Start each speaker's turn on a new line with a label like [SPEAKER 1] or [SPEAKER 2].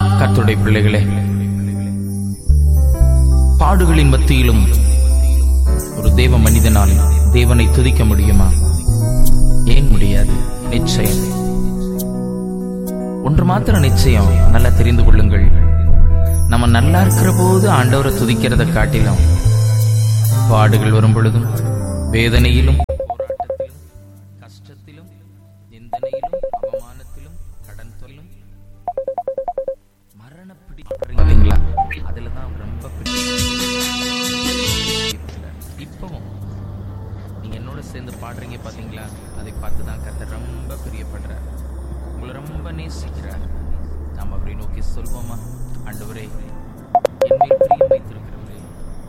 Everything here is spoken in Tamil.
[SPEAKER 1] கர்த்தருடைய பிள்ளைகளே பாடுகளின் மத்தியிலும் ஒரு தேவ மனிதனால் தேவனை துதிக்க முடியுமா ஏன் முடியாது நிச்சயம் ஒன்று மாத்திரம் நிச்சயம் நல்லா தெரிந்து கொள்ளுங்கள் நம்ம நல்லா இருக்கிற போது ஆண்டவரை துதிக்கிறதை காட்டிலும் பாடுகள் வரும் பொழுதும் வேதனையிலும் போராட்டத்திலும் கஷ்டத்திலும் நிந்தனையிலும் அவமானத்திலும் கடன் தொல்லும் மரண பிடி பாத்தீங்களா அதுல தான் ரொம்ப பிடி- இப்பவும் நீங்க என்னோட சேர்ந்து பாடுறீங்க பாத்தீங்களா அதை பார்த்து தான் கர்த்தர் ரொம்ப பிரியப்படுறார் உங்களை ரொம்ப நேசிக்கிறார் நாம் அப்படி நோக்கி சொல்வோமா ஆண்டவரே என் மேல் பிரியம்